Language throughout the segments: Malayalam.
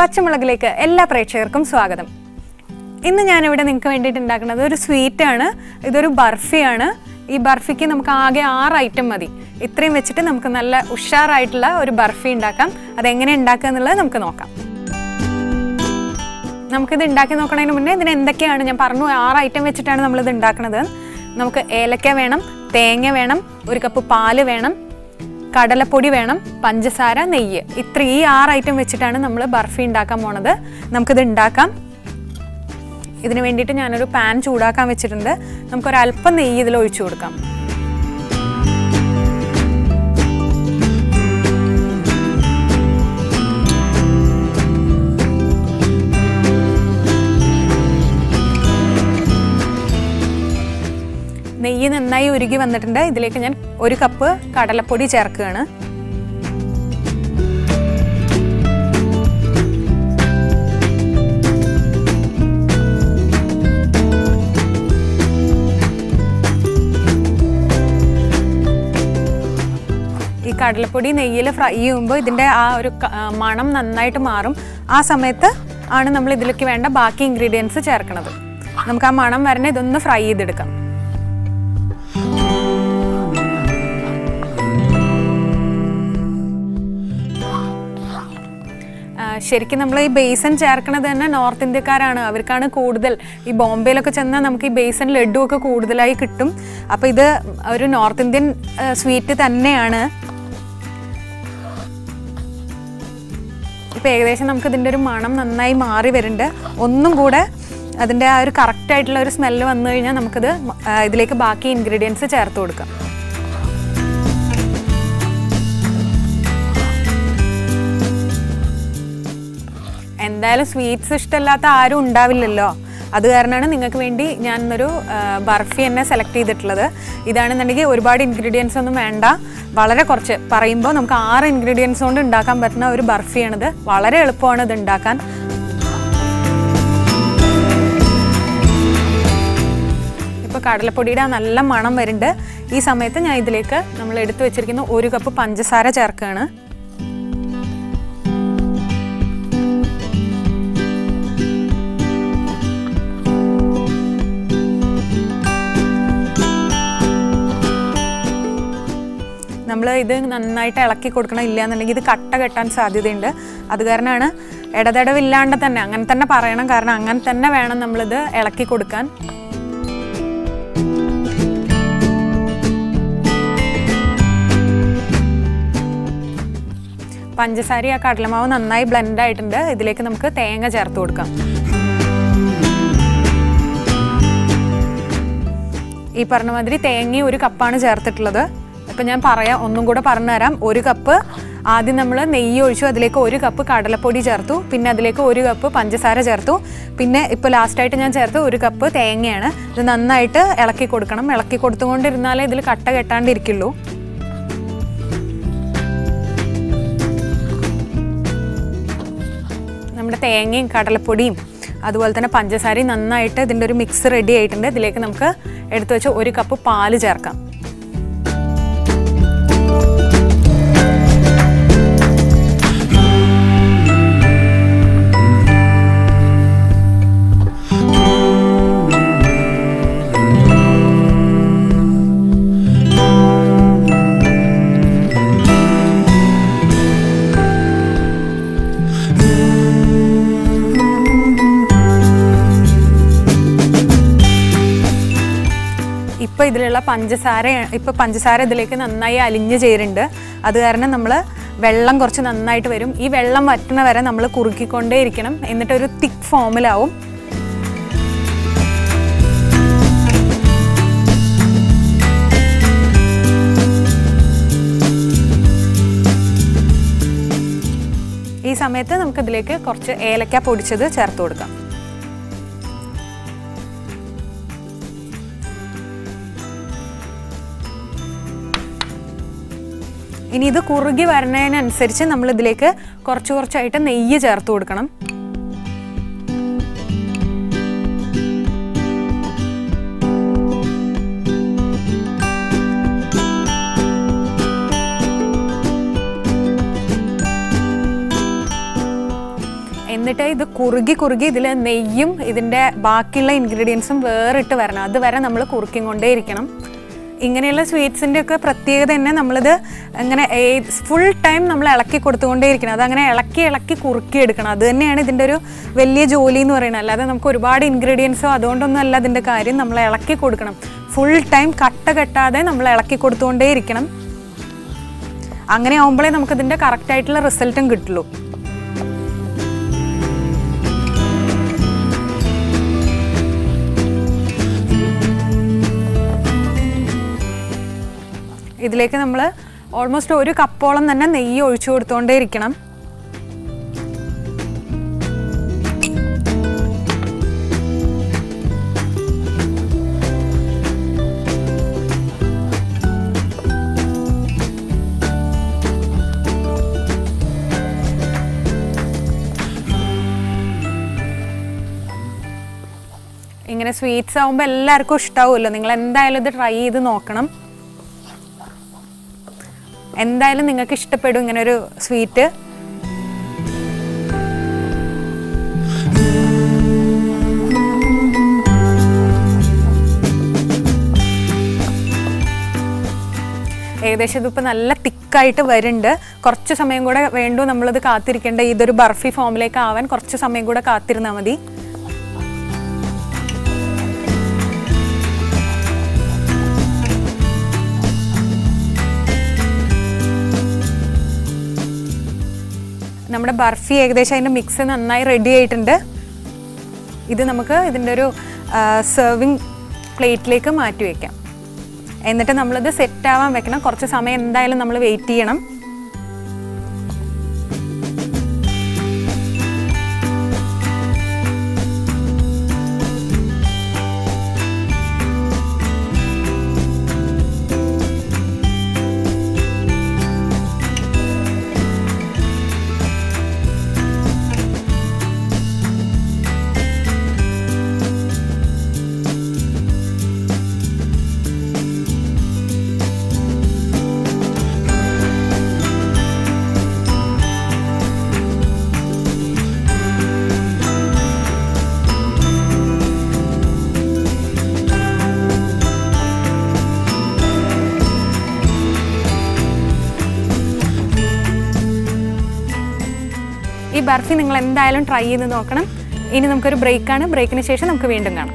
പച്ചമുളകിലേക്ക് എല്ലാ പ്രേക്ഷകർക്കും സ്വാഗതം ഇന്ന് ഞാനിവിടെ നിങ്ങൾക്ക് വേണ്ടിയിട്ട് ഉണ്ടാക്കുന്നത് ഒരു സ്വീറ്റ് ആണ് ഇതൊരു ബർഫിയാണ് ഈ ബർഫിക്ക് നമുക്ക് ആകെ ആറ് ഐറ്റം മതി ഇത്രയും വെച്ചിട്ട് നമുക്ക് നല്ല ഉഷാറായിട്ടുള്ള ഒരു ബർഫി ഉണ്ടാക്കാം അതെങ്ങനെ ഉണ്ടാക്കുക എന്നുള്ളത് നമുക്ക് നോക്കാം നമുക്കിത് ഉണ്ടാക്കി നോക്കണതിന് മുന്നേ ഇതിന് എന്തൊക്കെയാണ് ഞാൻ പറഞ്ഞു ആറ് ഐറ്റം വെച്ചിട്ടാണ് നമ്മളിത് ഉണ്ടാക്കുന്നത് നമുക്ക് ഏലക്ക വേണം തേങ്ങ വേണം ഒരു കപ്പ് പാല് വേണം കടലപ്പൊടി വേണം പഞ്ചസാര നെയ്യ് ഇത്ര ഈ ആറ് ഐറ്റം വെച്ചിട്ടാണ് നമ്മൾ ബർഫി ഉണ്ടാക്കാൻ പോണത് നമുക്കിത് ഉണ്ടാക്കാം ഇതിന് വേണ്ടിയിട്ട് ഞാനൊരു പാൻ ചൂടാക്കാൻ വെച്ചിട്ടുണ്ട് നമുക്കൊരല്പം നെയ്യ് ഇതിൽ ഒഴിച്ചു കൊടുക്കാം നെയ്യ് നന്നായി ഉരുകി വന്നിട്ടുണ്ട് ഇതിലേക്ക് ഞാൻ ഒരു കപ്പ് കടലപ്പൊടി ചേർക്കുകയാണ് ഈ കടലപ്പൊടി നെയ്യിൽ ഫ്രൈ ചെയ്യുമ്പോൾ ഇതിൻ്റെ ആ ഒരു ക- ആ മണം നന്നായിട്ട് മാറും ആ സമയത്ത് ആണ് നമ്മൾ ഇതിലേക്ക് വേണ്ട ബാക്കി ഇൻഗ്രീഡിയൻസ് ചേർക്കുന്നത് നമുക്ക് ആ മണം വരണ ഇതൊന്ന് ഫ്രൈ ചെയ്തെടുക്കാം ആ, ശരിക്കും നമ്മൾ ഈ ബേസൻ ചേർക്കണത് തന്നെ നോർത്ത് ഇന്ത്യക്കാരാണ് അവർക്കാണ് കൂടുതൽ ഈ ബോംബെയിലൊക്കെ ചെന്നാൽ നമുക്ക് ഈ ബേസൻ ലഡു ഒക്കെ കൂടുതലായി കിട്ടും അപ്പോൾ ഇത് ഒരു നോർത്ത് ഇന്ത്യൻ സ്വീറ്റ് തന്നെയാണ് ഇപ്പം ഏകദേശം നമുക്ക് ഇതിൻ്റെ ഒരു മണം നന്നായി മാറി വരുന്നുണ്ട് ഒന്നും കൂടെ അതിൻ്റെ ആ ഒരു കറക്റ്റ് ആയിട്ടുള്ള ഒരു സ്മെല്ല് വന്നു കഴിഞ്ഞാൽ നമുക്കിത് മ- ആ, ഇതിലേക്ക് ബാക്കി ഇൻഗ്രീഡിയൻസ് ചേർത്ത് കൊടുക്കാം എന്തായാലും സ്വീറ്റ്സ് ഇഷ്ടമല്ലാത്ത ആരും ഉണ്ടാവില്ലല്ലോ അത് കാരണമാണ് നിങ്ങൾക്ക് വേണ്ടി ഞാൻ ഇന്നൊരു ആ, ബർഫി തന്നെ സെലക്ട് ചെയ്തിട്ടുള്ളത് ഇതാണെന്നുണ്ടെങ്കിൽ ഒരുപാട് ഇൻഗ്രീഡിയൻസ് ഒന്നും വേണ്ട വളരെ കുറച്ച് പറയുമ്പോൾ നമുക്ക് ആറ് ഇൻഗ്രീഡിയൻസ് കൊണ്ട് ഉണ്ടാക്കാൻ പറ്റുന്ന ഒരു ബർഫിയാണിത് വളരെ എളുപ്പമാണ് ഇത് ഉണ്ടാക്കാൻ ഇപ്പോൾ കടലപ്പൊടിയുടെ ആ നല്ല മണം വരുന്നുണ്ട് ഈ സമയത്ത് ഞാൻ ഇതിലേക്ക് നമ്മൾ എടുത്തു വെച്ചിരിക്കുന്ന ഒരു കപ്പ് പഞ്ചസാര ചേർക്കുകയാണ് നമ്മൾ ഇത് നന്നായിട്ട് ഇളക്കി കൊടുക്കണം ഇല്ല എന്നുണ്ടെങ്കിൽ ഇത് കട്ട കെട്ടാൻ സാധ്യതയുണ്ട് അത് കാരണമാണ് ഇടതടവില്ലാണ്ട് തന്നെ അങ്ങനെ തന്നെ പറയണം കാരണം അങ്ങനെ തന്നെ വേണം നമ്മളിത് ഇളക്കി കൊടുക്കാൻ പഞ്ചസാര ആ കടലമാവ് നന്നായി ബ്ലെൻഡ് ആയിട്ടുണ്ട് ഇതിലേക്ക് നമുക്ക് തേങ്ങ ചേർത്ത് കൊടുക്കാം ഈ പറഞ്ഞ മാതിരി തേങ്ങ ഒരു കപ്പാണ് ചേർത്തിട്ടുള്ളത് ഇപ്പം ഞാൻ പറയാം ഒന്നും കൂടെ പറഞ്ഞു തരാം ഒരു കപ്പ് ആദ്യം നമ്മൾ നെയ്യ് ഒഴിച്ചു അതിലേക്ക് ഒരു കപ്പ് കടലപ്പൊടി ചേർത്തു പിന്നെ അതിലേക്ക് ഒരു കപ്പ് പഞ്ചസാര ചേർത്തു പിന്നെ ഇപ്പോൾ ലാസ്റ്റായിട്ട് ഞാൻ ചേർത്ത് ഒരു കപ്പ് തേങ്ങയാണ് ഇത് നന്നായിട്ട് ഇളക്കി കൊടുക്കണം ഇളക്കി കൊടുത്തുകൊണ്ടിരുന്നാലേ ഇതിൽ കട്ട കെട്ടാണ്ടിരിക്കുള്ളൂ നമ്മുടെ തേങ്ങയും കടലപ്പൊടിയും അതുപോലെ തന്നെ പഞ്ചസാരയും നന്നായിട്ട് ഇതിൻ്റെ ഒരു മിക്സ് റെഡി ആയിട്ടുണ്ട് ഇതിലേക്ക് നമുക്ക് എടുത്തു വെച്ച ഒരു കപ്പ് പാല് ചേർക്കാം ഇപ്പോൾ ഇതിലുള്ള പഞ്ചസാര ഇപ്പോൾ പഞ്ചസാര ഇതിലേക്ക് നന്നായി അലിഞ്ഞ് ചേരുന്നുണ്ട് അത് കാരണം നമ്മൾ വെള്ളം കുറച്ച് നന്നായിട്ട് വരും ഈ വെള്ളം വറ്റണ വരെ നമ്മൾ കുറുക്കിക്കൊണ്ടേ ഇരിക്കണം എന്നിട്ട് ഒരു തിക്ക് ഫോമിലാവും ഈ സമയത്ത് നമുക്ക് ഇതിലേക്ക് കുറച്ച് ഏലക്ക പൊടിച്ചത് ചേർത്ത് കൊടുക്കാം ഇനി ഇത് കുറുകി വരുന്നതിനനുസരിച്ച് നമ്മൾ ഇതിലേക്ക് കുറച്ച് കുറച്ചായിട്ട് നെയ്യ് ചേർത്ത് കൊടുക്കണം എന്നിട്ട് ഇത് കുറുകി കുറുകി ഇതിൽ നെയ്യും ഇതിൻ്റെ ബാക്കിയുള്ള ഇൻഗ്രീഡിയൻസും വേറിട്ട് വരണം അതുവരെ നമ്മൾ കുറുക്കിയും കൊണ്ടേ ഇരിക്കണം ഇങ്ങനെയുള്ള സ്വീറ്റ്സിൻ്റെ ഒക്കെ പ്രത്യേകത തന്നെ നമ്മളിത് ഇങ്ങനെ ഫുൾ ടൈം നമ്മൾ ഇളക്കി കൊടുത്തുകൊണ്ടേ ഇരിക്കണം അതങ്ങനെ ഇളക്കി ഇളക്കി കുറുക്കി എടുക്കണം അത് തന്നെയാണ് ഇതിൻ്റെ ഒരു വലിയ ജോലി എന്ന് പറയുന്നത് അല്ലാതെ നമുക്ക് ഒരുപാട് ഇൻഗ്രീഡിയൻസോ അതുകൊണ്ടൊന്നും അല്ല അതിൻ്റെ കാര്യം നമ്മൾ ഇളക്കി കൊടുക്കണം ഫുൾ ടൈം കട്ട കെട്ടാതെ നമ്മൾ ഇളക്കി കൊടുത്തുകൊണ്ടേ ഇരിക്കണം അങ്ങനെ ആവുമ്പോഴേ നമുക്കിതിൻ്റെ കറക്റ്റായിട്ടുള്ള റിസൾട്ടും കിട്ടുള്ളൂ ഇതിലേക്ക് നമ്മൾ ഓൾമോസ്റ്റ് ഒരു കപ്പോളം തന്നെ നെയ്യ് ഒഴിച്ചു കൊടുത്തുകൊണ്ടേ ഇരിക്കണം ഇങ്ങനെ സ്വീറ്റ്സ് ആവുമ്പോൾ എല്ലാവർക്കും ഇഷ്ടാവുമല്ലോ നിങ്ങൾ എന്തായാലും ഇത് ട്രൈ ചെയ്ത് നോക്കണം എന്തായാലും നിങ്ങൾക്ക് ഇഷ്ടപ്പെടും ഇങ്ങനെ ഒരു സ്വീറ്റ് ഏകദേശം ഇതിപ്പോൾ നല്ല തിക്കായിട്ട് വരുന്നുണ്ട് കുറച്ച് സമയം കൂടെ വേണ്ടു നമ്മളിത് കാത്തിരിക്കേണ്ട ഇതൊരു ബർഫി ഫോമിലേക്ക് ആവാൻ കുറച്ച് സമയം കൂടെ കാത്തിരുന്നാൽ മതി നമ്മുടെ ബർഫി ഏകദേശം അതിൻ്റെ മിക്സ് നന്നായി റെഡി ആയിട്ടുണ്ട് ഇത് നമുക്ക് ഇതിൻ്റെ ഒരു സെർവിങ് പ്ലേറ്റിലേക്ക് മാറ്റി വയ്ക്കാം എന്നിട്ട് നമ്മളിത് സെറ്റ് ആവാൻ വെക്കണം കുറച്ച് സമയം എന്തായാലും നമ്മൾ വെയിറ്റ് ചെയ്യണം ഈ ബർഫി നിങ്ങൾ എന്തായാലും ട്രൈ ചെയ്ത് നോക്കണം ഇനി നമുക്കൊരു ബ്രേക്കാണ് ബ്രേക്കിന് ശേഷം നമുക്ക് വീണ്ടും കാണാം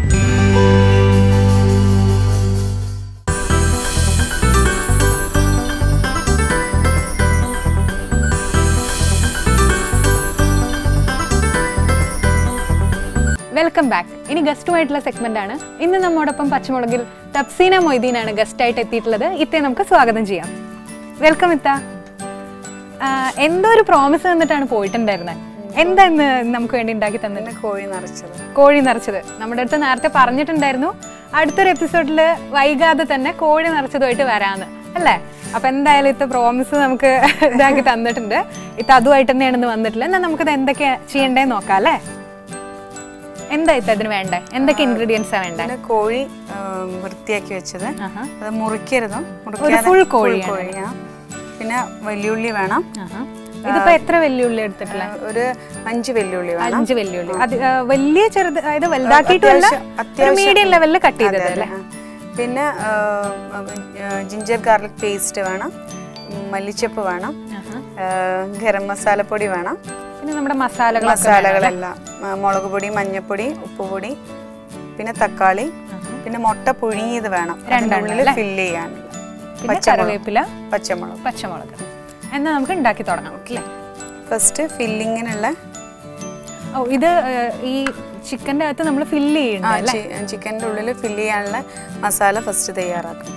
വെൽക്കം ബാക്ക് ഇനി ഗസ്റ്റുമായിട്ടുള്ള സെഗ്മെന്റ് ആണ് ഇന്ന് നമ്മോടൊപ്പം പച്ചമുളകിൽ തപ്സീന മൊയ്തീനാണ് ഗസ്റ്റായിട്ട് എത്തിയിട്ടുള്ളത് ഇത്തെ നമുക്ക് സ്വാഗതം ചെയ്യാം വെൽക്കം ഇത്ത ആ, എന്തോ ഒരു പ്രോമിസ് തന്നിട്ടാണ് പോയിട്ടുണ്ടായിരുന്നത് എന്താ ഇന്ന് നമുക്ക് വേണ്ടി ഉണ്ടാക്കി തന്നിട്ട് കോഴി നിറച്ചത് കോഴി നിറച്ചത് നമ്മുടെ അടുത്ത് നേരത്തെ പറഞ്ഞിട്ടുണ്ടായിരുന്നു അടുത്തൊരു എപ്പിസോഡിൽ വൈകാതെ തന്നെ കോഴി നിറച്ചതുമായിട്ട് വരാന്ന് അല്ലേ അപ്പൊ എന്തായാലും ഇത്ത പ്രോമിസ് നമുക്ക് ഇതാക്കി തന്നിട്ടുണ്ട് ഇത്ത അതുമായിട്ട് തന്നെയാണ് ഇന്ന് വന്നിട്ടില്ല എന്നാൽ നമുക്കിത് എന്തൊക്കെയാ ചെയ്യണ്ടേ നോക്കാം അല്ലേ എന്താ ഇത്ത ഇതിന് വേണ്ടേ എന്തൊക്കെ ഇൻഗ്രീഡിയൻസാ വേണ്ടേ പിന്നെ കോഴി ആ, വൃത്തിയാക്കി വെച്ചത് ആഹാ. അത് മുറിക്കരുത് full കോഴിയാണ്. കോഴിയാ പിന്നെ വലിയുള്ളി വേണം ആഹാ. ഇതിപ്പോ എത്ര വെല്ലുള്ളി എടുത്തിട്ടില്ല ആ, ഒരു അഞ്ച് വെല്ലുള്ളി വേണം അഞ്ച് വെല്ലുള്ളി അത് ആ, വലിയ ചെറുത് അതായത് വലുതാക്കിയിട്ടല്ല അത്യാവശ്യം- മീഡിയം ലെവലിൽ കട്ട് ചെയ്തത് അതെ, അല്ലേ ആ. പിന്നെ ജിഞ്ചർ ഗാർലിക് പേസ്റ്റ് വേണം ഉം, മല്ലിച്ചപ്പ് വേണം ആഹാ. ആ, ഗരം മസാലപ്പൊടി വേണം പിന്നെ നമ്മുടെ മസാലകൾ മസാലകളെല്ലാം ആ, മുളക് പൊടി മഞ്ഞപ്പൊടി ഉപ്പുപൊടി പിന്നെ തക്കാളി പിന്നെ മുട്ട പുഴുങ്ങിയത് വേണം ഉള്ളിൽ ഫില്ല് ചെയ്യാൻ പിന്നെ കറിവേപ്പില പച്ചമുളക് പച്ചമുളക് എന്നാ നമുക്ക് ഉണ്ടാക്കി തുടങ്ങാം അല്ലേ ഫസ്റ്റ് ഫില്ലിങ്ങിനുള്ള ഓ ഇത് ഏഹ്, ഈ ചിക്കൻ്റെ അകത്ത് നമ്മൾ ഫില്ല് ചെയ്യണം അല്ലേ ചിക്കൻ്റെ ഉള്ളിൽ ഫില്ല് ചെയ്യാനുള്ള മസാല ഫസ്റ്റ് തയ്യാറാക്കും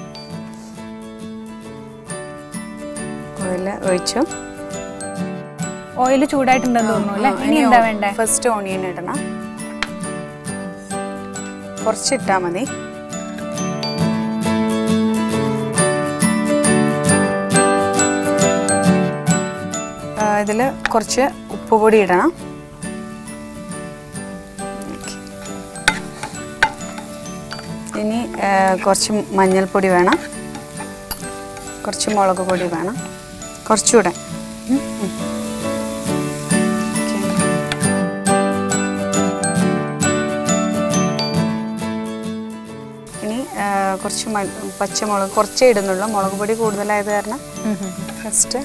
ഓയിൽ ഒഴിച്ചു ഓയിൽ ചൂടായിട്ടുണ്ടെന്ന് തോന്നുന്നു അല്ലേ ഇനി എന്താ വേണ്ടേ ഫസ്റ്റ് ഓണിയൻ ഇടണം കുറച്ചിട്ടാ മതി ഇതിൽ കുറച്ച് ഉപ്പുപൊടി ഇടണം ഇനി ആ, കുറച്ച് മഞ്ഞൾപ്പൊടി വേണം കുറച്ച് മുളക് പൊടി വേണം കുറച്ചുകൂടെ ഉം. ഉം. ഓക്കേ. ആ, കുറച്ച് മ- പച്ചമുളക് കുറച്ചേ ഇടുന്നുള്ളൂ മുളക് പൊടി കൂടുതലായത് കാരണം ഫസ്റ്റ്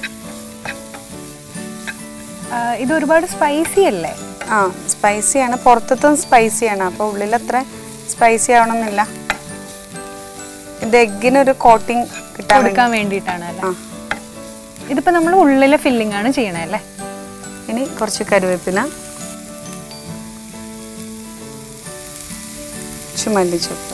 ഇത് ഒരുപാട് സ്പൈസി അല്ലേ ആ സ്പൈസിയാണ് പുറത്തത്തും സ്പൈസിയാണ് അപ്പോൾ ഉള്ളിൽ അത്ര സ്പൈസി ആവണമെന്നില്ല ഇത് എഗ്ഗിനൊരു കോട്ടിങ് കിട്ടാൻ വേണ്ടി കൊടുക്കാൻ വേണ്ടിയിട്ടാണ് അല്ലേ ആ ഇതിപ്പോ നമ്മൾ ഉള്ളിലെ ഫില്ലിംഗ് ആണ് ചെയ്യണേ അല്ലേ ഇനി കുറച്ച് കരുവേപ്പില കുറച്ച് മല്ലിച്ചപ്പ്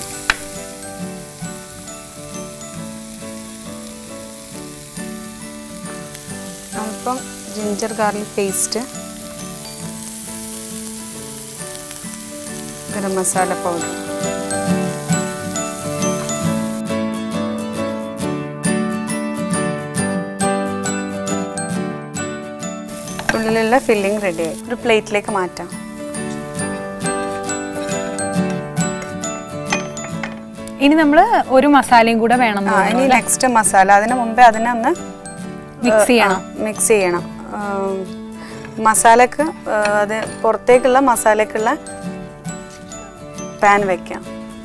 അല്പം ginger garlic paste garam masala powder ഉള്ളിലുള്ള ഫില്ലിംഗ് റെഡിയായി ഒരു പ്ലേറ്റിലേക്ക് മാറ്റാം ഇനി നമ്മൾ ഒരു മസാലയും കൂടെ വേണം ആ ഇനി നെക്സ്റ്റ് മസാല അതിന് മുമ്പേ അതിനെ ഒന്ന് മിക്സ് ചെയ്യണം മിക്സ് ചെയ്യണം ആം, മസാലക്ക് ആ, അത് പുറത്തേക്കുള്ള മസാലക്കുള്ള പാൻ വെക്കാം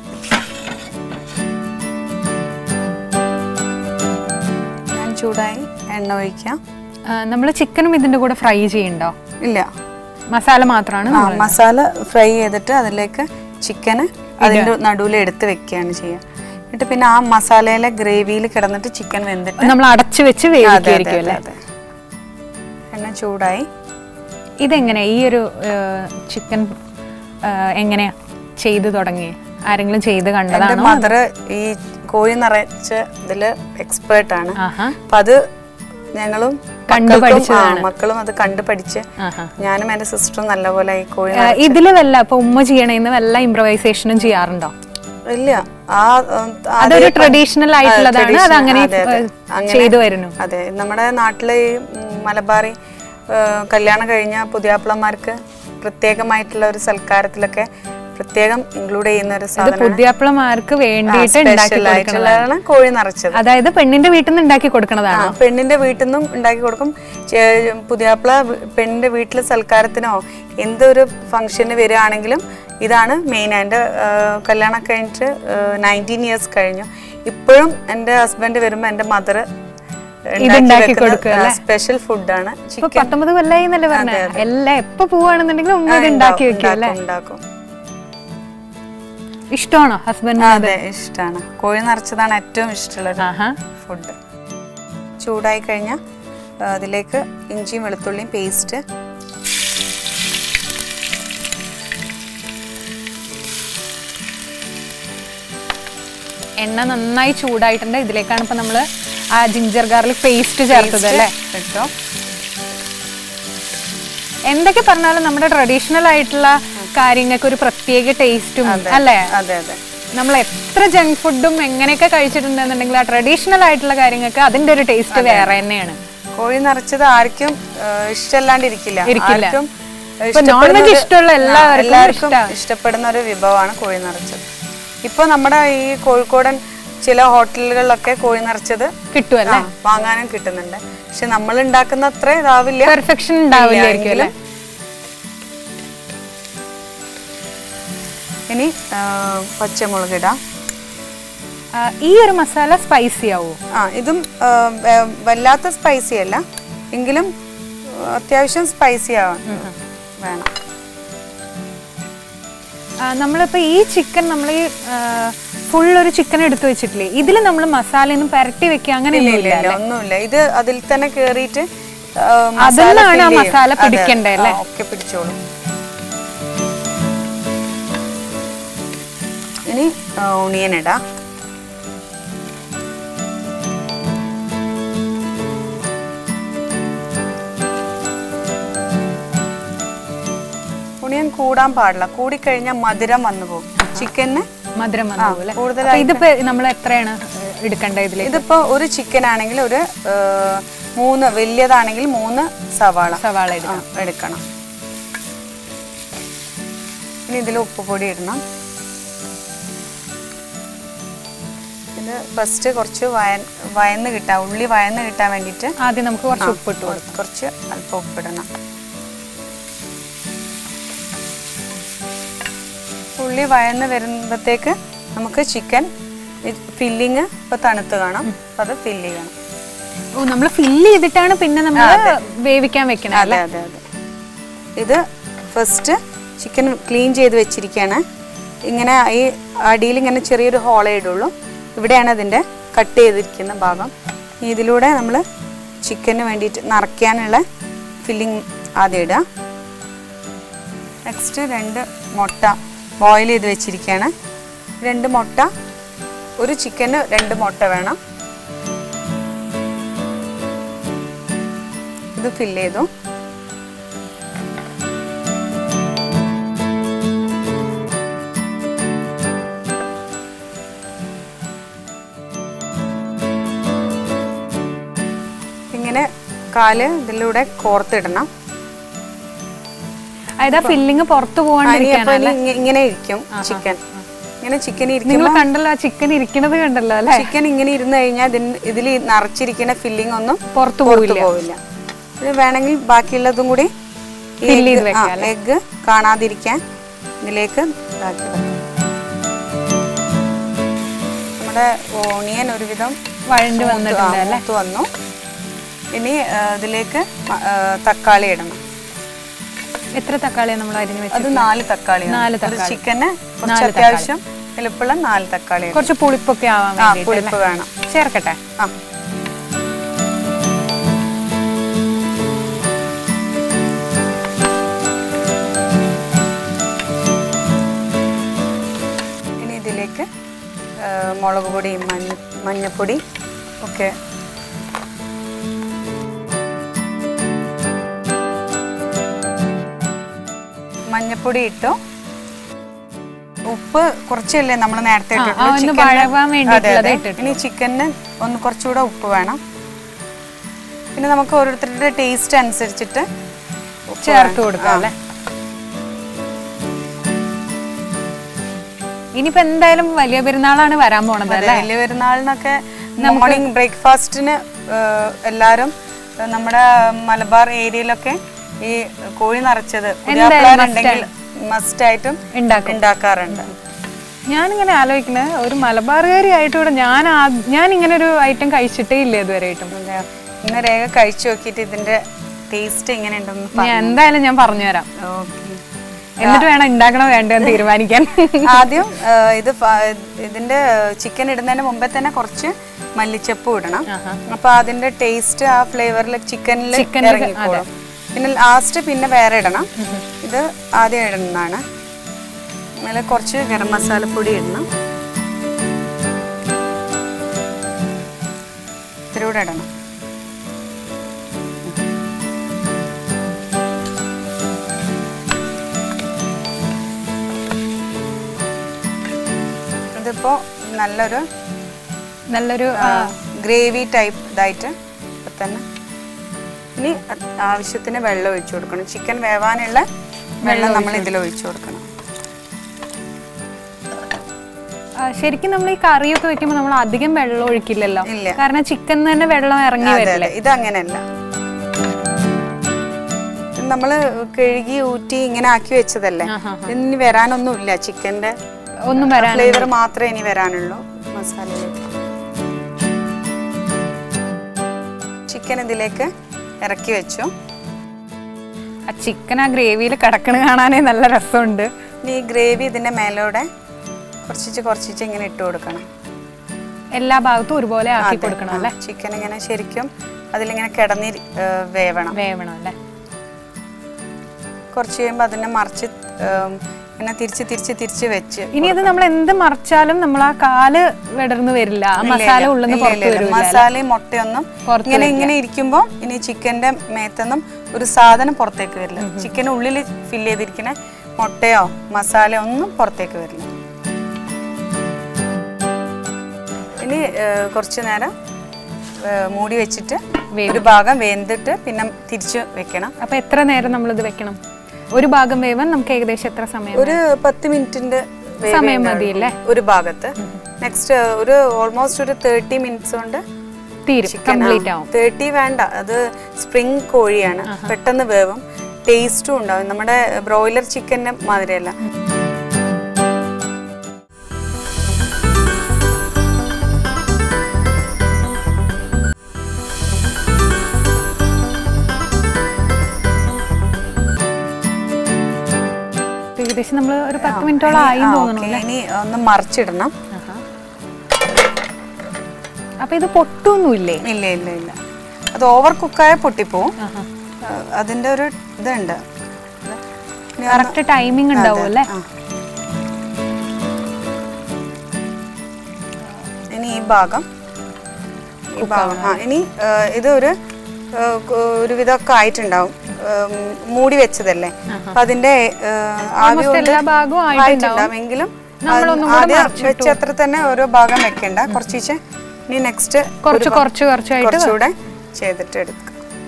ഞാൻ ചൂടായി എണ്ണ ഒഴിക്കാം നമ്മൾ ചിക്കനും ഇതിന്റെ കൂടെ ഫ്രൈ ചെയ്യണ്ടോ ഇല്ല മസാല മാത്രമാണ് ആ മസാല ഫ്രൈ ചെയ്തിട്ട് അതിലേക്ക് ചിക്കന് അതിൻ്റെ നടുവിൽ എടുത്ത് വെക്കുകയാണ് ചെയ്യുക എന്നിട്ട് പിന്നെ ആ മസാലയിലെ ഗ്രേവിയിൽ കിടന്നിട്ട് ചിക്കൻ വെന്തിട്ട് നമ്മൾ അടച്ചു വെച്ച് അതെ, അതെ, വേവിക്കായിരിക്കും അതെ, അല്ലേ അതെ. എണ്ണ ചൂടായി ഇതെങ്ങനെ ഈ ഒരു ചിക്കൻ എങ്ങനെയാ ചെയ്തു തുടങ്ങി ആരെങ്കിലും ചെയ്ത് എൻ്റെ കണ്ടതാണോ മദർ ഈ കോഴി നിറച്ച ഇതില് എക്സ്പേർട്ട് ആണ് ആഹാ അപ്പൊ അത് ഞങ്ങളും കണ്ടു മക്കൾക്കും, ആ, പഠിച്ചതാണ്. മക്കളും അത് കണ്ടു പഠിച്ച് ആഹാ ഞാനും എൻ്റെ സിസ്റ്ററും നല്ലപോലെ ഈ കോഴി ആ, ഇതില് വല്ല ഇപ്പൊ ഉമ്മ ചെയ്യണേന്ന് വല്ല ഇംപ്രവൈസേഷനും ചെയ്യാറുണ്ടോ ഇല്ല ആ ഉം, അതൊരു ആദ്യം ട്രഡീഷണൽ ആ, ആയിട്ടുള്ളതാണ് അത് traditional, അങ്ങനെ അതെ, അതെ. ഏ, അങ്ങനെ- ചെയ്തു വരുന്നു അതെ നമ്മുടെ നാട്ടിലെ ഈ ഉം, മലബാറി ഏ, കല്യാണം കഴിഞ്ഞ പുതിയാപ്പിളമാർക്ക് പ്രത്യേകമായിട്ടുള്ള ഒരു സൽക്കാരത്തിലൊക്കെ പ്രത്യേകം ഇൻക്ലൂഡ് ചെയ്യുന്ന ഒരു ഇത് സാധനം പുതിയപ്പളമാർക്ക് വേണ്ടിയിട്ട് ഉണ്ടാക്കി സ്പെഷ്യൽ കൊടുക്കണം ആയിട്ടുള്ളതാണ് കോഴി നിറച്ചത് അതായത് പെണ്ണിന്റെ വീട്ടിൽ നിന്ന് ഉണ്ടാക്കി കൊടുക്കണതാണ് ആ, പെണ്ണിന്റെ വീട്ടിൽ നിന്നും ഉണ്ടാക്കി കൊടുക്കും ചെ- പുതിയാപ്പിള വി- പെണ്ണിന്റെ വീട്ടിലെ സൽക്കാരത്തിനോ എന്തൊരു ഫംഗ്ഷന് വരികയാണെങ്കിലും ഇതാണ് മെയിൻ എൻ്റെ കല്യാണം കഴിഞ്ഞിട്ട് നയൻറ്റീൻ ഇയേഴ്സ് കഴിഞ്ഞു ഇപ്പോഴും എൻ്റെ ഹസ്ബൻഡ് വരുമ്പോൾ എൻ്റെ മദർ ഇതുണ്ടാക്കി കൊടുക്കും സ്പെഷ്യൽ ഫുഡാണ് ഇപ്പൊ പത്തൊമ്പത് കൊല്ലായി എന്നല്ലേ പറഞ്ഞ എല്ലാം എപ്പോ പോവാണെന്നുണ്ടെങ്കിലും ഉമ്മ ഇത് ഉണ്ടാക്കി വെക്കും അല്ലേ ഉണ്ടാക്കും ഇഷ്ടമാണോ ഹസ്ബൻഡ് അതെ ഇഷ്ടമാണ് കോഴി നിറച്ചതാണ് ഏറ്റവും ഇഷ്ടമുള്ളത് ആഹാ ഫുഡ് ചൂടായി കഴിഞ്ഞാൽ അതിലേക്ക് ഇഞ്ചിയും വെളുത്തുള്ളിയും പേസ്റ്റ് എണ്ണ നന്നായി ചൂടായിട്ടുണ്ട് ഇതിലേക്കാണ് ഇപ്പൊ നമ്മള് ആ ജിഞ്ചർ ഗാർലിക് പേസ്റ്റ് ചേർത്തത് അല്ലേ ഇട്ടോ എന്തൊക്കെ പറഞ്ഞാലും നമ്മുടെ ട്രഡീഷണൽ ആയിട്ടുള്ള കാര്യങ്ങൾക്ക് ഒരു പ്രത്യേക ടേസ്റ്റും അല്ലേ അതെ അതെ നമ്മൾ എത്ര ജങ്ക് ഫുഡും എങ്ങനെയൊക്കെ കഴിച്ചിട്ടുണ്ടെന്നുണ്ടെങ്കിൽ ആ ട്രഡീഷണൽ ആയിട്ടുള്ള കാര്യങ്ങൾക്ക് അതിന്റെ ഒരു ടേസ്റ്റ് വേറെ തന്നെയാണ് കോഴി നിറച്ചത് ആർക്കും ഏഹ്, ഇഷ്ടമല്ലാണ്ടിരിക്കില്ല ഇരിക്കില്ല. ആർക്കും ഇപ്പൊ non ഇഷ്ടപ്പെടുന്ന veg ഒരു- ഇഷ്ടമുള്ള ആ, എല്ലാവർക്കും എല്ലാവർക്കും ഇഷ്ടാ. ഇഷ്ടപ്പെടുന്ന ഒരു വിഭവമാണ് കോഴി നിറച്ചത് ഇപ്പൊ നമ്മുടെ ഈ കോഴിക്കോടൻ ചില ഹോട്ടലുകളിലൊക്കെ കോഴി നിറച്ചത് കിട്ടുമല്ലേ ആ, വാങ്ങാനും കിട്ടുന്നുണ്ട് പക്ഷെ നമ്മൾ ഉണ്ടാക്കുന്ന അത്ര ഇതാവില്ല പെർഫെക്ഷൻ ഉണ്ടാവില്ലായിരിക്കും അല്ലേ ഇനി ആ, പച്ചമുളക് ഇടാം ആ, ഈ ഒരു മസാല സ്പൈസി ആവോ ആ ഇതും ആ, വ- വല്ലാത്ത സ്പൈസി അല്ല എങ്കിലും ആ, അത്യാവശ്യം സ്പൈസി ആവാൻ വേണം ആ, നമ്മളിപ്പോ ഈ ചിക്കൻ നമ്മൾ ഈ ഫുൾ ഒരു ചിക്കൻ എടുത്തു വെച്ചിട്ടില്ലേ ഇതിൽ നമ്മൾ മസാലയൊന്നും പുരട്ടി വെക്കുക അങ്ങനെ ഇല്ല ഒന്നുമില്ല ഇല്ല ഒന്നുമില്ല ഇത് അതിൽ തന്നെ കേറിയിട്ട് ആ, അതിലാണ് fill ആ ചെയ്യും. മസാല അതെ, പിടിക്കണ്ടേ ആ, അല്ലേ? ഒക്കെ പിടിച്ചോളും ഇനി ഓണിയൻ ഇടാം ഓണിയൻ കൂടാൻ പാടില്ല കൂടിക്കഴിഞ്ഞാൽ മധുരം വന്നു പോകും ചിക്കന് മധുരം വന്നു പോകും അല്ലേ? കൂടുതലായിട്ട് അപ്പൊ ഇതിപ്പോ നമ്മൾ എത്രയാണ് എടുക്കേണ്ടത് ഇതിലേക്ക് ഇതിപ്പോ ഒരു ചിക്കൻ ആണെങ്കിൽ ഒരു ആ, മൂന്ന് വലിയതാണെങ്കിൽ മൂന്ന് സവാള സവാള ആ, എടുക്കാം എടുക്കണം ഇനി ഇതിൽ ഉപ്പുപൊടി ഇടണം ഇത് ഫസ്റ്റ് കുറച്ച് വയൻ വയന്ന് കിട്ടാൻ ഉള്ളി വയന്ന് കിട്ടാൻ വേണ്ടിയിട്ട് ആദ്യം നമുക്ക് കുറച്ച് ഉപ്പിട്ട് കൊടുക്കാം കുറച്ച് അല്പം ഉപ്പിടണം ഉള്ളി വയന്ന് വരുമ്പോഴത്തേക്ക് നമുക്ക് ചിക്കൻ ഫില്ലിങ് ഇപ്പൊ തണുത്ത് കാണാം അപ്പൊ അത് ഫില്ല് ചെയ്യണം ഓ നമ്മൾ ഫില്ല് ചെയ്തിട്ടാണ് പിന്നെ നമ്മൾ വേവിക്കാൻ വെക്കണത് അതെ അതെ അതെ ഇത് ഫസ്റ്റ് ചിക്കൻ ക്ലീൻ ചെയ്ത് വെച്ചിരിക്കുകയാണ് ഇങ്ങനെ ഈ അടിയിൽ ഇങ്ങനെ ചെറിയൊരു ഹോളേ ഇടുള്ളൂ ഇവിടെയാണ് അതിൻ്റെ കട്ട് ചെയ്തിരിക്കുന്ന ഭാഗം ഇനി ഇതിലൂടെ നമ്മൾ ചിക്കന് വേണ്ടിയിട്ട് നിറയ്ക്കാനുള്ള ഫില്ലിങ് ആദ്യം ഇടുക നെക്സ്റ്റ് രണ്ട് മുട്ട ബോയിൽ ചെയ്ത് വെച്ചിരിക്കുകയാണ് രണ്ട് മുട്ട ഒരു ചിക്കന് രണ്ട് മുട്ട വേണം ഇത് ഫില്ല് ചെയ്തു ഇങ്ങനെ കാല് ഇതിലൂടെ കോർത്തിടണം അതായത് ആ ഫില്ലിങ് പുറത്തു ഇനി പോകാണ്ടിരിക്കാൻ അപ്പൊ ഇനി ഇങ്ങ- ഇങ്ങനെ ഇരിക്കും ചിക്കൻ ഇങ്ങനെ ചിക്കൻ നിങ്ങൾ ഇരിക്കുമ്പോൾ കണ്ടല്ലോ ആ ചിക്കൻ ഇരിക്കണത് കണ്ടല്ലോ അല്ലെ ചിക്കൻ ഇങ്ങനെ ഇരുന്ന് കഴിഞ്ഞാൽ ഇതിൽ നിറച്ചിരിക്കുന്ന ഫില്ലിംഗ് ഒന്നും പുറത്തു പുറത്ത് പോവില്ല ഇത് വേണമെങ്കിൽ ബാക്കിയുള്ളതും കൂടി Fill ചെയ്ത് വെക്കാം, എഗ്ഗ് കാണാതിരിക്കാൻ ഇതിലേക്ക് ഇതാക്കി വെക്കാം നമ്മുടെ ഓണിയൻ ഒരുവിധം വഴണ്ട് മൂത്ത് വന്നിട്ടുണ്ട് ആ, മൂത്ത് വന്നു ഇനി ആ, ഇതിലേക്ക് മ- ആ, തക്കാളി ഇടണം എത്ര തക്കാളിയാണ് നമ്മൾ അരിഞ്ഞു വെച്ചത് അത് നാല് തക്കാളി നാല് ചിക്കന് കുറച്ച് അത്യാവശ്യം എളുപ്പമുള്ള നാല് തക്കാളി കുറച്ച് പുളിപ്പൊക്കെ ആവാൻ ആ വേണ്ടി പുളിപ്പ് വേണം ചേർക്കട്ടെ ആ ഇനി ഇതിലേക്ക് ആ, മുളക് പൊടി മഞ്ഞ മഞ്ഞപ്പൊടി ഒക്കെ മഞ്ഞപ്പൊടി ഇട്ടു ഉപ്പ് കുറച്ചല്ലേ നമ്മൾ നേരത്തെ ആ, ഇട്ടിട്ടുള്ളൂ. ആ, ഒന്ന് ചിക്കനിന് വഴവാൻ വേണ്ടിയിട്ടുള്ളത് അതെ, അതെ. ഇട്ടിട്ടുള്ളൂ. ഇനി ചിക്കനിന് ഒന്ന് കുറച്ചുകൂടെ ഉപ്പ് വേണം പിന്നെ നമുക്ക് ഓരോരുത്തരുടെ ടേസ്റ്റ് അനുസരിച്ചിട്ട് ഉപ്പ് ചേർത്ത് വേണം. കൊടുക്കാം ആ. അല്ലേ ഇനിയിപ്പോ എന്തായാലും വലിയ പെരുന്നാളാണ് വരാൻ പോണത് അതെ, അല്ലേ വലിയ പെരുന്നാളിനൊക്കെ മോർണിംഗ് ബ്രേക്ക്ഫാസ്റ്റിന് നമ്മുടെ നമ്മുടെ മലബാർ ഏരിയയിലൊക്കെ ഈ കോഴി നിറച്ചത് ഉണ്ടെങ്കിൽ മസ്റ്റ് ആയിട്ടും ഉണ്ടാക്കും ഉണ്ടാക്കാറുണ്ട് ഞാനിങ്ങനെ ആലോചിക്കുന്നത് ഒരു മലബാറുകാരി ആയിട്ട് കൂടെ ഞാൻ ആ- ഞാൻ ഇങ്ങനെ ഒരു ഐറ്റം കഴിച്ചിട്ടേ ഇല്ല ഇതുവരെയായിട്ടും അതെ. ഇന്ന് രേഖ കഴിച്ചു നോക്കിയിട്ട് ഇതിന്റെ ടേസ്റ്റ് എങ്ങനെ ഉണ്ടെന്ന് ഞാൻ എന്തായാലും ഞാൻ പറഞ്ഞുതരാം ഓക്കെ എന്നിട്ട് വേണം ഉണ്ടാക്കണോ വേണ്ടതെന്ന് തീരുമാനിക്കാൻ ആദ്യം ആ, ഇത് ഫ- ഇതിന്റെ ചിക്കൻ ഇടുന്നതിന് മുമ്പേ തന്നെ കുറച്ച് മല്ലിച്ചപ്പ് ഇടണം അപ്പൊ അതിന്റെ ടേസ്റ്റ് ആ ഫ്ലേവറിൽ ചിക്കനിൽ ചിക്കനില് ഇറങ്ങിക്കോളും പിന്നെ ലാസ്റ്റ് പിന്നെ വേറെ ഇടണം ഇത് ആദ്യം ഇടുന്നതാണ് അതിൽ കുറച്ച് ഗരം മസാലപ്പൊടി ഇടണം ഇത്തിരി കൂടെ ഇടണം ഇതിപ്പോ നല്ലൊരു നല്ലൊരു ഗ്രേവി ടൈപ്പ് ഇതായിട്ട് ഇപ്പൊ തന്നെ ഇനി അത് ആവശ്യത്തിന് വെള്ളം ഒഴിച്ചു കൊടുക്കണം ചിക്കൻ വേവാനുള്ള വെള്ളം നമ്മൾ ഇതിൽ ഒഴിച്ചു കൊടുക്കണം ആ, ശരിക്കും നമ്മൾ ഈ കറിയൊക്കെ വെക്കുമ്പോൾ നമ്മൾ അധികം വെള്ളം ഒഴിക്കില്ലല്ലോ ഇല്ല. കാരണം ചിക്കൻ തന്നെ വെള്ളം ഇറങ്ങി അതെ വരില്ലേ അതെ ഇത് അങ്ങനെയല്ല നമ്മൾ കഴുകി ഊറ്റി ഇങ്ങനെ ആക്കി വെച്ചതല്ലേ ആഹാ. ഇനി വരാനൊന്നുമില്ല ചിക്കന്റെ ഒന്നും വരാൻ ഫ്ലേവർ മാത്രമേ ഇനി വരാനുള്ളൂ മസാലയിലേക്ക് ചിക്കൻ ഇതിലേക്ക് ഇറക്കി വെച്ചു ആ ചിക്കൻ ആ ഗ്രേവിയിൽ കിടക്കണ കാണാനേ നല്ല രസമുണ്ട് ഇനി ഈ ഗ്രേവി ഇതിന്റെ മേലോടെ കുറച്ചിച്ച് കുറച്ചിച്ച് ഇങ്ങനെ ഇട്ട് കൊടുക്കണം എല്ലാ ഭാഗത്തും ഒരുപോലെ ആക്കി കൊടുക്കണം അല്ലേ ചിക്കൻ ഇങ്ങനെ ശരിക്കും അതിലിങ്ങനെ കിടന്നി ഏർ, വേവണം വേവണം അല്ലേ കുറച്ച് കഴിയുമ്പോൾ അതിനെ മറിച്ച് ഏം, ഇങ്ങനെ തിരിച്ച് തിരിച്ച് തിരിച്ച് വെച്ച് ഇനി അത് നമ്മൾ എന്ത് മറിച്ചാലും നമ്മൾ ആ കാല് വിടർന്ന് വരില്ല ആ മസാല ഉള്ളിന്ന് ഇല്ല, പുറത്ത് ഇല്ല, ഇല്ല. വരില്ല മസാലയും മുട്ടയൊന്നും പുറത്ത് ഇങ്ങനെ ഇങ്ങനെ ഇരിക്കുമ്പോൾ ഇനി ചിക്കന്റെ മേത്തൊന്നും ഒരു സാധനം പുറത്തേക്ക് വരില്ല ചിക്കൻ ഉള്ളിൽ ഫില്ല് ചെയ്തിരിക്കുന്ന മുട്ടയോ മസാലയോ ഒന്നും പുറത്തേക്ക് വരില്ല ഇനി ഏർ, കുറച്ച് നേരം ഏർ, മൂടി വെച്ചിട്ട് ഒരു ഭാഗം വെന്തിട്ട് പിന്നെ തിരിച്ച് വെക്കണം അപ്പൊ എത്ര നേരം നമ്മൾ ഇത് വെക്കണം ഒരു ഭാഗം വേവാൻ നമുക്ക് ഏകദേശം എത്ര സമയം ഒരു പത്ത് മിനിറ്റിന്റെ വേവേ സമയം ഉണ്ടാവുള്ളൂ. മതിയല്ലേ? ഒരു ഭാഗത്ത് നെക്സ്റ്റ് ഒരു ഓൾമോസ്റ്റ് ഒരു തേർട്ടി മിനിറ്റ്സ് കൊണ്ട് തീരും കംപ്ലീറ്റ് ആവും തേർട്ടി വേണ്ട അത് സ്പ്രിംഗ് കോഴിയാണ് പെട്ടെന്ന് വേവും ടേസ്റ്റും ഉണ്ടാവും നമ്മുടെ ബ്രോയിലർ ചിക്കൻ്റെ മാതിരിയല്ല ഏകദേശം നമ്മൾ ഒരു പത്ത് മിനിറ്റോളം ആയി ആ, തോന്നുന്നു ഓക്കേ. ഇനി ഒന്ന് മറിച്ചിടണം അപ്പൊ ഇത് പൊട്ടൊന്നുമില്ലേ ഇല്ല ഇല്ല ഇല്ല അത് ഓവർ കുക്കായ പൊട്ടിപ്പോവും ആഹാ. ആ, അതിന്റെ ഒരു ഇതുണ്ട് ഇനി ഒന്ന് കറക്റ്റ് ടൈമിംഗ് ഉണ്ടാവും അല്ലേ ആ. ഇനി ഈ ഭാഗം ഈ ഭാഗം ആ ഇനി ആ, ഇത് ഒരു ആ, കു- ഒരുവിധമൊക്കെ ആയിട്ടുണ്ടാവും ഉം, മൂടി വെച്ചതല്ലേ അപ്പൊ അതിന്റെ ആ, ആവി Almost കൊണ്ട് എല്ലാ ഭാഗവും ആയിട്ടുണ്ടാവും. ആയിട്ടുണ്ടാവും എങ്കിലും നമ്മളൊന്നും കൂടെ ആദ്യം മറിച്ചിട്ടു. വെച്ചത്ര തന്നെ ഓരോ ഭാഗം വെക്കണ്ട കുറച്ചീച്ചെ ഇനി നെക്സ്റ്റ് കുറച്ച് കുറച്ച് കുറച്ചായിട്ട് കുറച്ചുകൂടെ ചെയ്തിട്ട് എടുക്കുക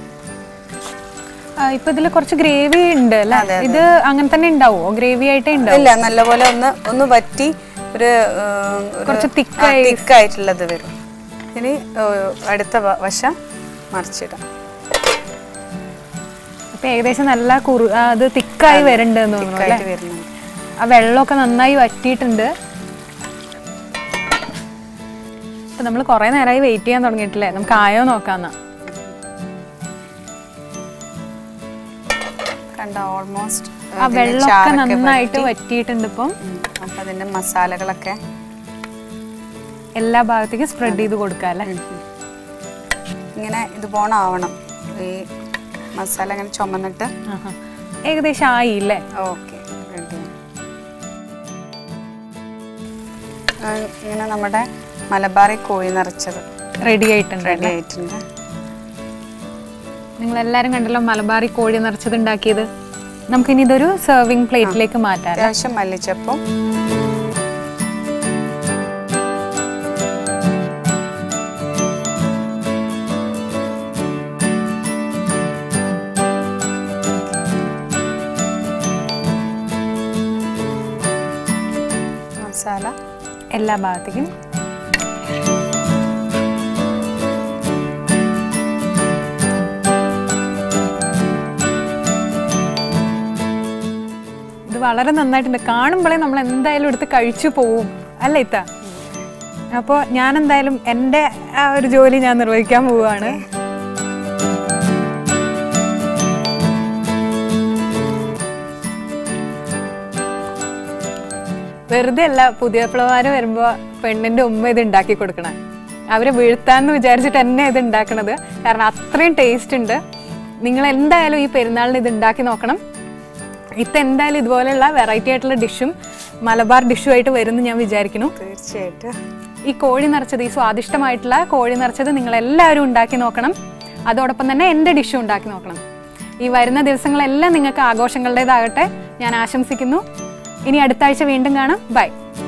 ആ, ഇപ്പൊ ഇതില് കുറച്ച് ഗ്രേവി ഉണ്ട് അല്ലേ ഇത് അങ്ങനെ തന്നെ ഉണ്ടാവോ ഗ്രേവി ആയിട്ടേ ഉണ്ടാവും ഇല്ല നല്ലപോലെ ഒന്ന് ഒന്ന് വറ്റി ഒരു കുറച്ച് thick തിക്കായിട്ടുള്ളത് വരും ഇനി ഏഹ്, അടുത്ത വ- വശം മറിച്ചിടാം ഇപ്പൊ ഏകദേശം നല്ല കുറു ആ, അത് തിക്കായി വരണ്ടെന്ന് തോന്നുന്നു അല്ലേ തിക്കായിട്ട് വരുന്നുണ്ട് ആ വെള്ളമൊക്കെ നന്നായി വറ്റിയിട്ടുണ്ട് ഇപ്പൊ നമ്മൾ കുറെ നേരമായി വെയിറ്റ് ചെയ്യാൻ തുടങ്ങിയിട്ടില്ലേ നമുക്ക് ആയോ നോക്കാന്നാ കണ്ട ഓൾമോസ്റ്റ് ആ വെള്ളമൊക്കെ നന്നായിട്ട് വറ്റിയിട്ടുണ്ട് ഇപ്പം അപ്പൊ അതിന്റെ മസാലകളൊക്കെ എല്ലാ ഭാഗത്തേക്കും സ്പ്രെഡ് ചെയ്ത് കൊടുക്കാം അല്ലേ ഇങ്ങനെ ഇത് പോണാവണം ഈ മസാല ഇങ്ങനെ ചുമന്നിട്ട് ആഹാ. ഏകദേശം ആയില്ലേ ഓക്കെ ഇങ്ങനെ നമ്മുടെ മലബാറി കോഴി നിറച്ചത് റെഡി ആയിട്ടുണ്ട് റെഡി ആയിട്ടുണ്ട് നിങ്ങൾ എല്ലാരും കണ്ടല്ലോ മലബാറി കോഴി നിറച്ചത് ഉണ്ടാക്കിയത് നമുക്കിനി ഇതൊരു സെർവിങ് പ്ലേറ്റിലേക്ക് മാറ്റാം അത്യാവശ്യം മല്ലിച്ചപ്പം മസാല എല്ലാ ഭാഗത്തേക്കും ഇത് വളരെ നന്നായിട്ടുണ്ട് കാണുമ്പോഴേ നമ്മൾ എന്തായാലും എടുത്ത് കഴിച്ചു പോവും അല്ലേ ഇത്ത അപ്പോൾ ഞാൻ എന്തായാലും എൻ്റെ ആ ഒരു ജോലി ഞാൻ നിർവഹിക്കാൻ പോവുകയാണ് വെറുതെ അല്ല പുതിയ പിള്ളമാര് വരുമ്പോൾ പെണ്ണിന്റെ ഉമ്മ ഇത് ഉണ്ടാക്കി കൊടുക്കണം അവരെ വീഴ്ത്താന്ന് വിചാരിച്ചിട്ട് തന്നെ ഇത് ഉണ്ടാക്കണത് കാരണം അത്രയും ടേസ്റ്റ് ഉണ്ട് നിങ്ങൾ എന്തായാലും ഈ പെരുന്നാളിന് ഇത് ഉണ്ടാക്കി നോക്കണം ഇത്ത എന്തായാലും ഇതുപോലെയുള്ള വെറൈറ്റി ആയിട്ടുള്ള ഡിഷും മലബാർ ഡിഷുമായിട്ട് വരുമെന്ന് ഞാൻ വിചാരിക്കുന്നു തീർച്ചയായിട്ടും ഈ കോഴി നിറച്ചത് ഈ സ്വാദിഷ്ടമായിട്ടുള്ള കോഴി നിറച്ചത് നിങ്ങൾ എല്ലാവരും ഉണ്ടാക്കി നോക്കണം അതോടൊപ്പം തന്നെ എൻ്റെ ഡിഷും ഉണ്ടാക്കി നോക്കണം ഈ വരുന്ന ദിവസങ്ങളെല്ലാം നിങ്ങൾക്ക് ആഘോഷങ്ങളുടേതാകട്ടെ ഞാൻ ആശംസിക്കുന്നു ഇനി അടുത്ത ആഴ്ച വീണ്ടും കാണാം ബൈ